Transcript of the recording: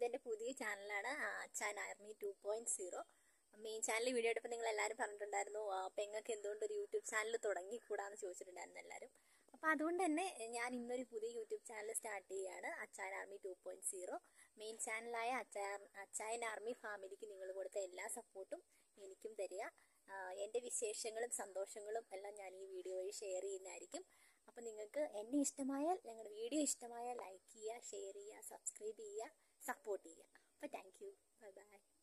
ഇതെന്റെ പുതിയ ചാനലാണ് Achan army two point zero main channel video എടുപ്പോൾ നിങ്ങൾ എല്ലാവരും പറഞ്ഞിട്ടുണ്ടായിരുന്നു ആ, പെങ്ങൾക്ക് എന്തുകൊണ്ട് ഒരു യൂട്യൂബ് ചാനൽ തുടങ്ങിക്കൂടാന്ന് ചോദിച്ചിട്ടുണ്ടായിരുന്നു എല്ലാവരും അപ്പോൾ അതുകൊണ്ട് തന്നെ ഞാൻ ഇന്നൊരു പുതിയ യൂട്യൂബ് ചാനൽ സ്റ്റാർട്ട് ചെയ്യുകയാണ് Achayan army two point zero main ചാനലായ അച്ചായൻ അച്ചായൻ ആർമി ഫാമിലിക്ക് നിങ്ങൾ കൊടുത്ത എല്ലാ സപ്പോർട്ടും എനിക്കും തരിക ആ, എൻ്റെ വിശേഷങ്ങളും സന്തോഷങ്ങളും എല്ലാം ഞാൻ ഈ വീഡിയോ വഴി ഷെയർ ചെയ്യുന്നതായിരിക്കും അപ്പം നിങ്ങൾക്ക് എന്നെ ഇഷ്ടമായാൽ ഞങ്ങളുടെ വീഡിയോ ഇഷ്ടമായാൽ ലൈക്ക് ചെയ്യുക ഷെയർ ചെയ്യുക സബ്സ്ക്രൈബ് ചെയ്യുക സപ്പോർട്ട് ചെയ്യുക അപ്പോൾ താങ്ക് യു ബൈ ബൈ